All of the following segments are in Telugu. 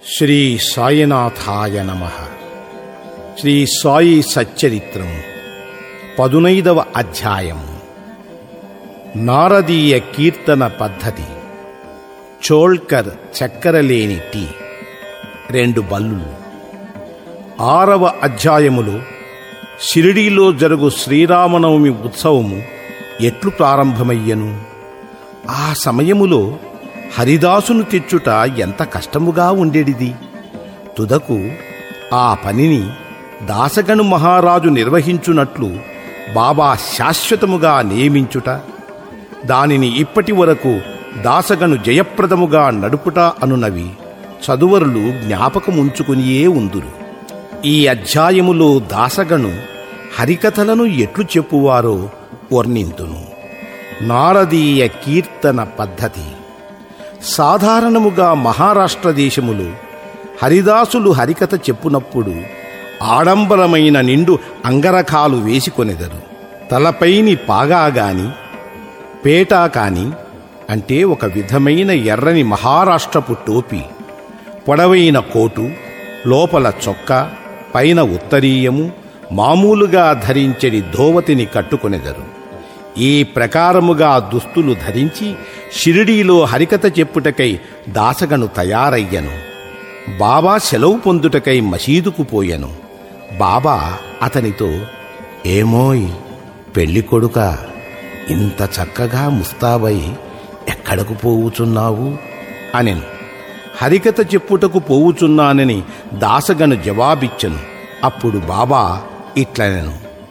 శ్రీ సాయినాథాయ నమ శ్రీ సాయి సచ్చరిత్రం పదునైదవ అధ్యాయం నారదీయ కీర్తన పద్ధతి చోల్కర్ చక్కెరలేని టీ రెండు బల్లులు ఆరవ అధ్యాయములో షిరిడీలో జరుగు శ్రీరామనవమి ఉత్సవము ఎట్లు ప్రారంభమయ్యను ఆ సమయములో హరిదాసును తెచ్చుట ఎంత కష్టముగా ఉండేడిది తుదకు ఆ పనిని దాసగను మహారాజు నిర్వహించునట్లు బాబా శాశ్వతముగా నియమించుట దానిని ఇప్పటి వరకు దాసగను జయప్రదముగా నడుపుట అనునవి చదువరులు జ్ఞాపకముంచుకునియే ఉందురు ఈ అధ్యాయములో దాసగను హరికథలను ఎట్లు చెప్పువారో వర్ణింతును నారదీయ కీర్తన పద్ధతి సాధారణముగా మహారాష్ట్ర దేశములో హరిదాసులు హరికథ చెప్పునప్పుడు ఆడంబరమైన నిండు అంగరకాలు వేసికొనెదరు తలపైని పాగా గాని పేటా కాని అంటే ఒక విధమైన ఎర్రని మహారాష్ట్రపు టోపీ పొడవైన కోటు లోపల చొక్కా పైన ఉత్తరీయము మామూలుగా ధరించడి ధోవతిని కట్టుకొనెదరు ఈ ప్రకారముగా దుస్తులు ధరించి షిరిడీలో హరికథ చెప్పుటకై దాసగను తయారయ్యను బాబా సెలవు పొందుటకై మసీదుకు పోయెను బాబా అతనితో ఏమోయ్ పెళ్లి కొడుక ఇంత చక్కగా ముస్తాబై ఎక్కడకు పోవుచున్నావు అనెను హరికథ చెప్పుటకు పోవుచున్నానని దాసగను జవాబిచ్చను అప్పుడు బాబా ఇట్లనెను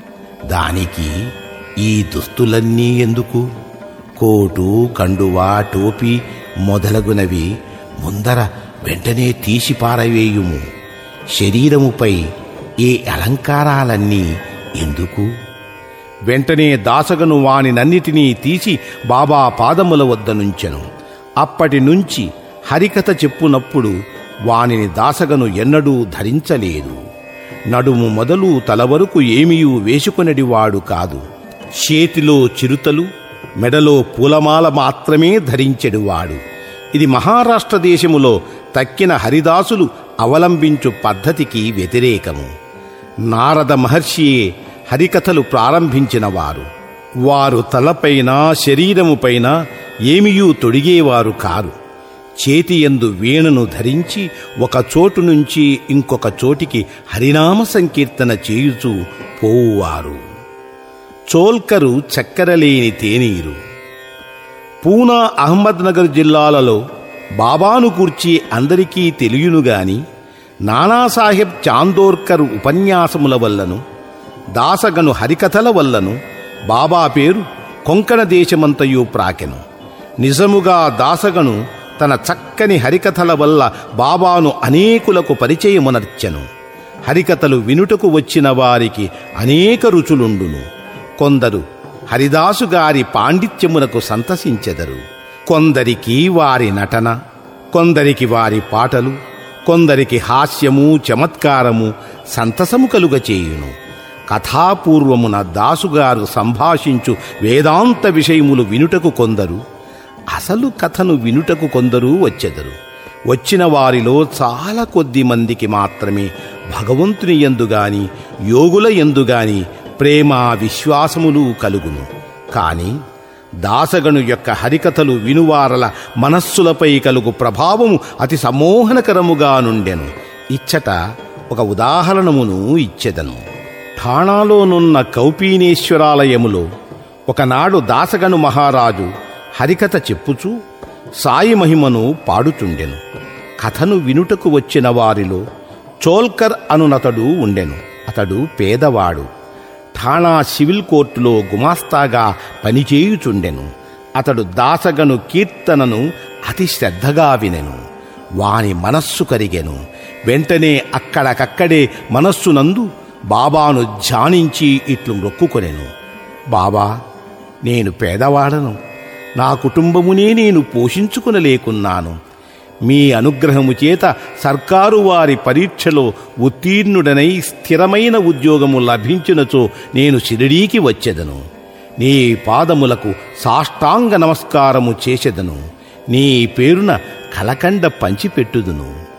దానికి ఈ దుస్తులన్నీ ఎందుకు కోటు కండువా టోపీ మొదలగునవి ముందర వెంటనే తీసి పారవేయుము శరీరముపై ఈ అలంకారాలన్నీ ఎందుకు వెంటనే దాసగను వానినన్నిటినీ తీసి బాబా పాదముల వద్ద నుంచెను అప్పటి నుంచి హరికథ చెప్పునప్పుడు వానిని దాసగను ఎన్నడూ ధరించలేదు నడుము మొదలు తల వరకు ఏమీయూ వేసుకొనడివాడు కాదు చేతిలో చిరుతలు మెడలో పూలమాల మాత్రమే ధరించెడువాడు ఇది మహారాష్ట్ర దేశములో తక్కిన హరిదాసులు అవలంబించు పద్ధతికి వ్యతిరేకము నారద మహర్షియే హరికథలు ప్రారంభించినవారు వారు తలపైన శరీరముపైన ఏమియూ తొడిగేవారు కారు చేతి ఎందు వీణను ధరించి ఒక చోటు నుంచి ఇంకొక చోటికి హరినామ సంకీర్తన చేయుచూ పోవువారు చోల్కరు చక్కెరలేని తేనీరు పూనా అహ్మద్నగర్ జిల్లాలలో బాబాను కూర్చి అందరికీ తెలియనుగాని నానాసాహెబ్ చాందోర్కర్ ఉపన్యాసముల వల్లను దాసగను హరికథల వల్లను బాబా పేరు కొంకణ దేశమంతయు ప్రాకెను నిజముగా దాసగను తన చక్కని హరికథల వల్ల బాబాను అనేకులకు పరిచయమునర్చెను హరికథలు వినుటకు వచ్చిన వారికి అనేక రుచులుండును కొందరు హరిదాసు గారి పాండిత్యమునకు సంతసించెదరు కొందరికి వారి నటన కొందరికి వారి పాటలు కొందరికి హాస్యము చమత్కారము సంతసము కలుగ చేయును కథాపూర్వమున దాసుగారు సంభాషించు వేదాంత విషయములు వినుటకు కొందరు అసలు కథను వినుటకు కొందరు వచ్చెదరు వచ్చిన వారిలో చాలా కొద్ది మందికి మాత్రమే భగవంతుని ఎందుగాని యోగుల ఎందుగాని ప్రేమ విశ్వాసములు కలుగును కాని దాసగను యొక్క హరికథలు వినువారల మనస్సులపై కలుగు ప్రభావము అతి సమ్మోహనకరముగా నుండెను ఇచ్చట ఒక ఉదాహరణమును ఇచ్చెదను ఠాణాలోనున్న కౌపీనేశ్వరాలయములో ఒకనాడు దాసగను మహారాజు హరికథ చెప్పుచూ సాయి మహిమను పాడుచుండెను కథను వినుటకు వచ్చిన వారిలో చోల్కర్ అనునతడు ఉండెను అతడు పేదవాడు ఠాణా సివిల్ కోర్టులో గుమాస్తాగా పనిచేయుచుండెను అతడు దాసగను కీర్తనను అతి శ్రద్ధగా వినెను వాని మనస్సు కరిగెను వెంటనే అక్కడకక్కడే మనస్సునందు బాబాను ధ్యానించి ఇట్లు మొక్కుకొనెను బాబా నేను పేదవాడను నా కుటుంబమునే నేను పోషించుకునలేకున్నాను మీ అనుగ్రహము చేత సర్కారు వారి పరీక్షలో ఉత్తీర్ణుడనై స్థిరమైన ఉద్యోగము లభించినచో నేను షిరిడీకి వచ్చెదను నీ పాదములకు సాష్టాంగ నమస్కారము చేసెదను నీ పేరున కలకండ పంచిపెట్టుదును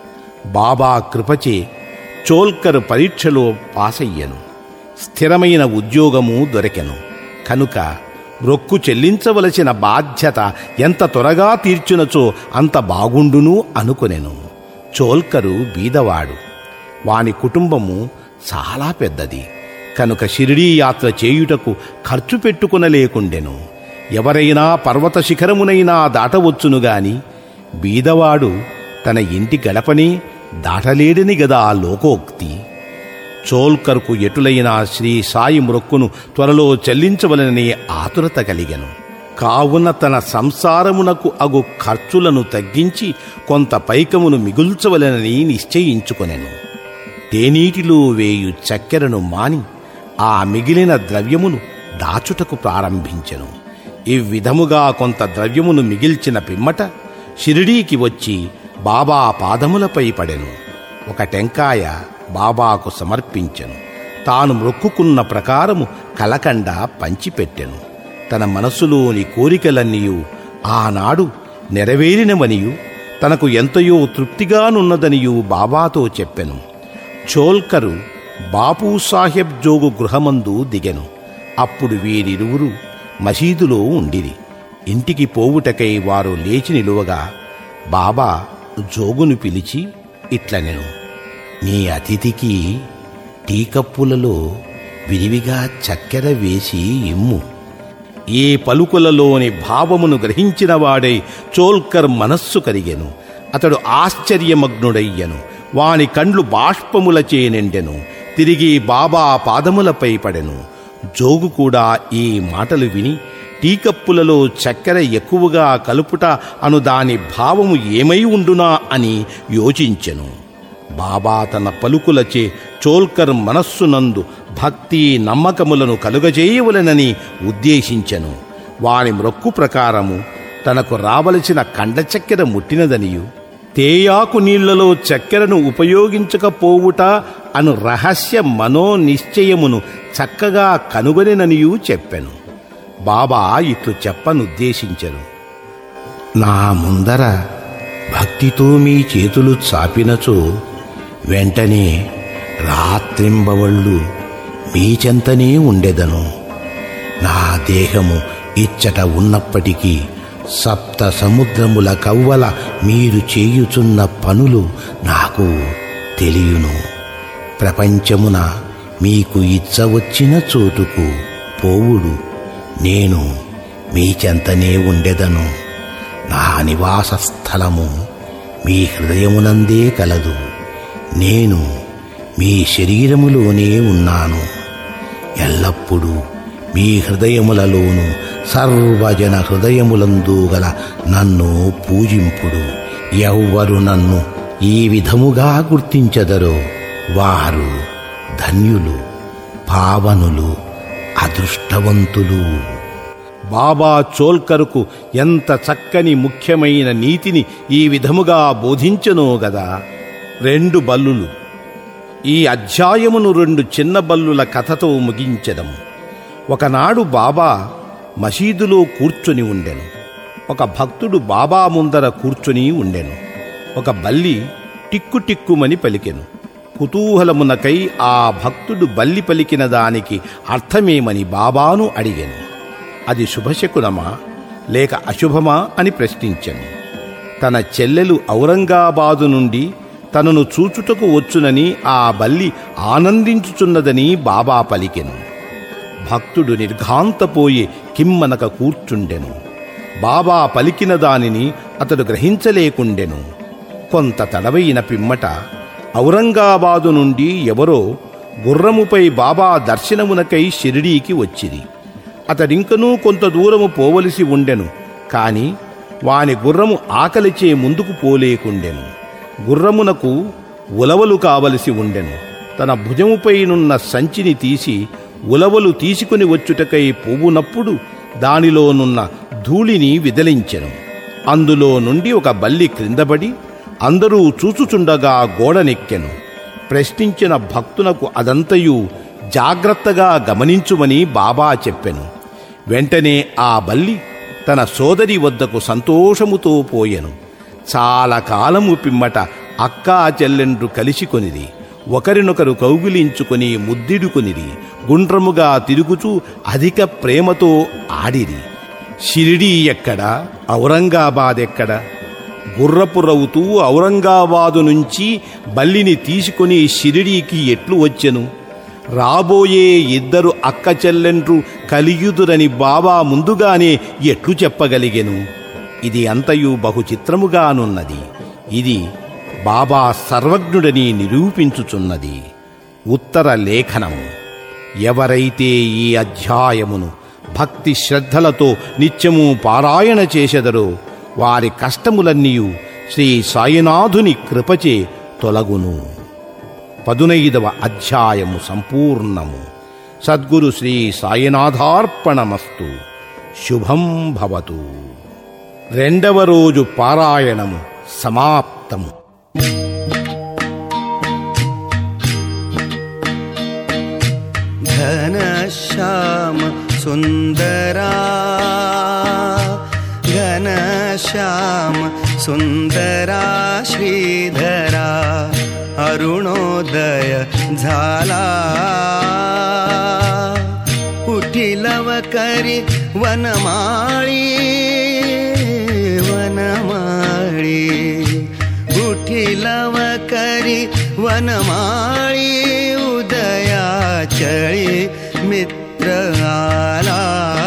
బాబా కృపచే చోల్కర్ పరీక్షలో పాసయ్యను స్థిరమైన ఉద్యోగము దొరికెను కనుక రొక్కు చెల్లించవలసిన బాధ్యత ఎంత త్వరగా తీర్చునచో అంత బాగుండును అనుకొనెను చోల్కరు బీదవాడు వాని కుటుంబము చాలా పెద్దది కనుక షిరిడీ యాత్ర చేయుటకు ఖర్చు పెట్టుకునలేకుండెను ఎవరైనా పర్వత శిఖరమునైనా దాటవచ్చును గాని బీదవాడు తన ఇంటి గడపని దాటలేడని గదా లోకోక్తి చోల్కర్కు ఎటులైన శ్రీ సాయి మ్రొక్కును త్వరలో చెల్లించవలనని ఆతురత కలిగెను కావున తన సంసారమునకు అగు ఖర్చులను తగ్గించి కొంత పైకమును మిగుల్చవలనని నిశ్చయించుకొనెను తేనీటిలో వేయు చక్కెరను మాని ఆ మిగిలిన ద్రవ్యమును దాచుటకు ప్రారంభించెను ఈ విధముగా కొంత ద్రవ్యమును మిగిల్చిన పిమ్మట షిరిడీకి వచ్చి బాబా పాదములపై పడెను ఒక టెంకాయ బాబాకు సమర్పించెను తాను మొక్కుకున్న ప్రకారము కలకండ పంచిపెట్టెను తన మనస్సులోని కోరికలన్నీయు ఆనాడు నెరవేరినవనియు తనకు ఎంతయో తృప్తిగానున్నదనియు బాబాతో చెప్పెను చోల్కరు బాపూ సాహెబ్ జోగు గృహమందు దిగెను అప్పుడు వీరిరువురు మసీదులో ఉండిరి ఇంటికి పోవుటకై వారు లేచి నిలువగా బాబా జోగును పిలిచి ఇట్లనెను నీ అతిథికి టీ కప్పులలో విరివిగా చక్కెర వేసి ఇమ్ము ఏ పలుకులలోని భావమును గ్రహించిన వాడై చోల్కర్ మనస్సు కరిగెను అతడు ఆశ్చర్యమగ్నుడయ్యను వాని కండ్లు బాష్పములచే నిండెను తిరిగి బాబా పాదములపై పడెను జోగు కూడా ఈ మాటలు విని టీకప్పులలో చక్కెర ఎక్కువగా కలుపుట అను దాని భావము ఏమై ఉండునా అని యోచించెను బాబా తన పలుకులచే చోల్కర్ మనస్సునందు భక్తి నమ్మకములను కలుగజేయవలెనని ఉద్దేశించెను వాని మ్రొక్కు ప్రకారము తనకు రావలసిన కండ చక్కెర ముట్టినదనియు తేయాకు నీళ్లలో చక్కెరను ఉపయోగించకపోవుట అను రహస్య మనోనిశ్చయమును చక్కగా కనుగొనెననియూ చెప్పెను బాబా ఇట్లు చెప్పనుద్దేశించెను నా ముందర భక్తితో మీ చేతులు చాపినచో వెంటనే రాత్రింబవళ్ళు మీ చెంతనే ఉండెదను నా దేహము ఇచ్చట ఉన్నప్పటికీ సప్త సముద్రముల కవ్వల మీరు చేయుచున్న పనులు నాకు తెలియను ప్రపంచమున మీకు ఇచ్చ వచ్చిన చోటుకు పోవుడు నేను మీ చెంతనే ఉండెదను నా నివాస స్థలము మీ హృదయమునందే కలదు నేను మీ శరీరములోనే ఉన్నాను ఎల్లప్పుడూ మీ హృదయములలోను సర్వజన హృదయములందు గల నన్ను పూజింపుడు ఎవ్వరు నన్ను ఈ విధముగా గుర్తించదరో వారు ధన్యులు పావనులు అదృష్టవంతులు బాబా చోల్కర్కు ఎంత చక్కని ముఖ్యమైన నీతిని ఈ విధముగా బోధించనో గదా రెండు బల్లులు ఈ అధ్యాయమును రెండు చిన్న బల్లుల కథతో ముగించెదము ఒకనాడు బాబా మసీదులో కూర్చొని ఉండెను ఒక భక్తుడు బాబా ముందర కూర్చొని ఉండెను ఒక బల్లి టిక్కు టిక్కుమని పలికెను కుతూహలమునకై ఆ భక్తుడు బల్లి పలికిన దానికి అర్థమేమని బాబాను అడిగాను అది శుభశకునమా లేక అశుభమా అని ప్రశ్నించాను తన చెల్లెలు ఔరంగాబాదు నుండి తనను చూచుటకు వచ్చునని ఆ బల్లి ఆనందించుచున్నదని బాబా పలికెను భక్తుడు నిర్ఘాంతపోయి కిమ్మనక కూర్చుండెను బాబా పలికిన దానిని అతడు గ్రహించలేకుండెను కొంత తడవైన పిమ్మట ఔరంగాబాదు నుండి ఎవరో గుర్రముపై బాబా దర్శనమునకై షిరిడీకి వచ్చిరి అతడింకనూ కొంత దూరము పోవలసి ఉండెను కాని వాని గుర్రము ఆకలిచే ముందుకు పోలేకుండెను గుర్రమునకు ఉలవలు కావలసి ఉండెను తన భుజముపైనున్న సంచిని తీసి ఉలవలు తీసుకుని వచ్చుటకై పువ్వునప్పుడు దానిలోనున్న ధూళిని విదిలించెను అందులో నుండి ఒక బల్లి క్రిందపడి అందరూ చూచుచుండగా గోడనెక్కెను ప్రశ్నించిన భక్తునకు అదంతయు జాగ్రత్తగా గమనించుమని బాబా చెప్పెను వెంటనే ఆ బల్లి తన సోదరి వద్దకు సంతోషముతో పోయెను చాలా కాలము పిమ్మట అక్కా చెల్లెండ్రు కలిసికొనిది ఒకరినొకరు కౌగిలించుకొని ముద్దిడుకొనిది గుండ్రముగా తిరుగుచూ అధిక ప్రేమతో ఆడిరి షిరిడీ ఎక్కడ ఔరంగాబాద్ ఎక్కడ గుర్రపు రవుతూ ఔరంగాబాదు నుంచి బల్లిని తీసుకొని షిరిడీకి ఎట్లు వచ్చెను రాబోయే ఇద్దరు అక్క చెల్లెండ్రు కలియుదురని బాబా ముందుగానే ఎట్లు చెప్పగలిగెను ఇది అంతయు బహు చిత్రముగానున్నది ఇది బాబా సర్వజ్ఞుడని నిరూపించుచున్నది ఉత్తర లేఖనము ఎవరైతే ఈ అధ్యాయమును భక్తి శ్రద్ధలతో నిత్యము పారాయణ చేసెదరో వారి కష్టములన్నీయు శ్రీ సాయినాథుని కృపచే తొలగును పదునైదవ అధ్యాయము సంపూర్ణము సద్గురు శ్రీ సాయినాథార్పణమస్తు శుభం భవతు రెండవ రోజు పారాయణము సమాప్తము घनश्याम सुन्दरा घनश्याम सुन्दरा श्रीधरा अरुणोदय झाला उठिलव करी वनमाळी वनमाळी उठिलव करी वनमाळी उदया चळी मित्र आला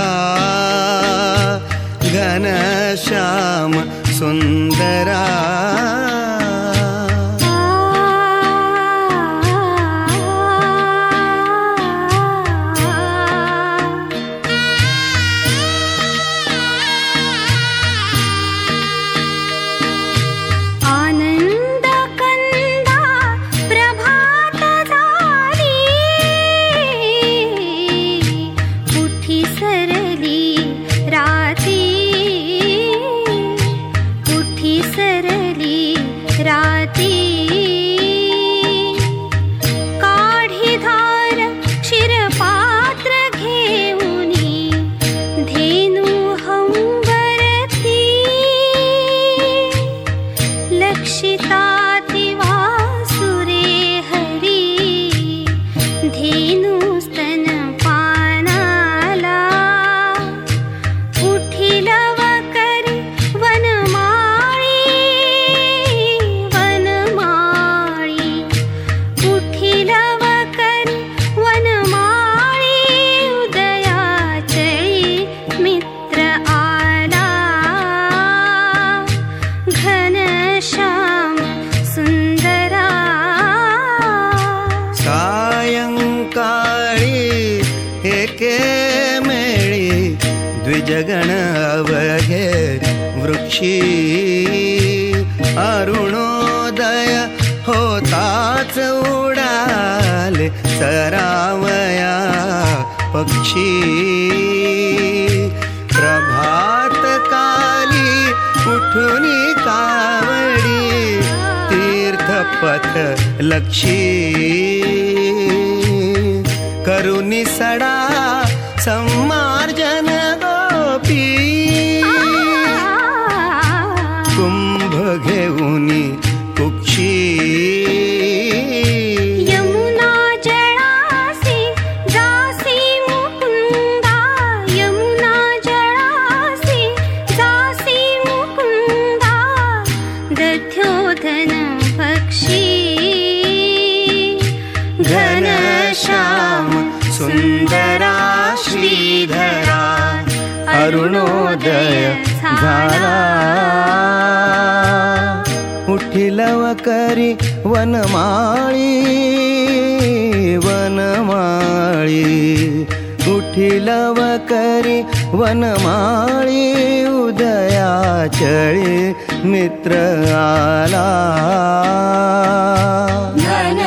घनश्याम सुन्दरा आनंद कंदा प्रभात झाली उठी सरली राती उठी सरली राती काढी धार क्षीरपात्र घेऊनी धेनु हंबरती लक्षितातिवा सुरे हरी धेनुस्तन पानाला उठिलव करी वनमाळी वनमाळी उठिलव करी वनमाळी उदयाचळी मित्र आला घनश्याम सुन्दरा सायङ्काळी एके मेळी द्विजगण अवघे वृक्षी अरुणोदय होताच उडाले सरावया पक्षी प्रभात काली उठुनी कावडी तीर्थपथ लक्षी करुनि सडा सम्मार्जन गोपी कुंभ घेऊनी कुक्षी यमुना जळासी जासी मुकुंदा यमुना जळासी जासी मुकुंदा दध्योधन पक्षी घनश्याम सुन्दरा श्रीधरा अरुणोदय झाला उठिलव करी वनमाळी वनमाळी उठिलव करी वनमाळी उदया चळी मित्र आला घन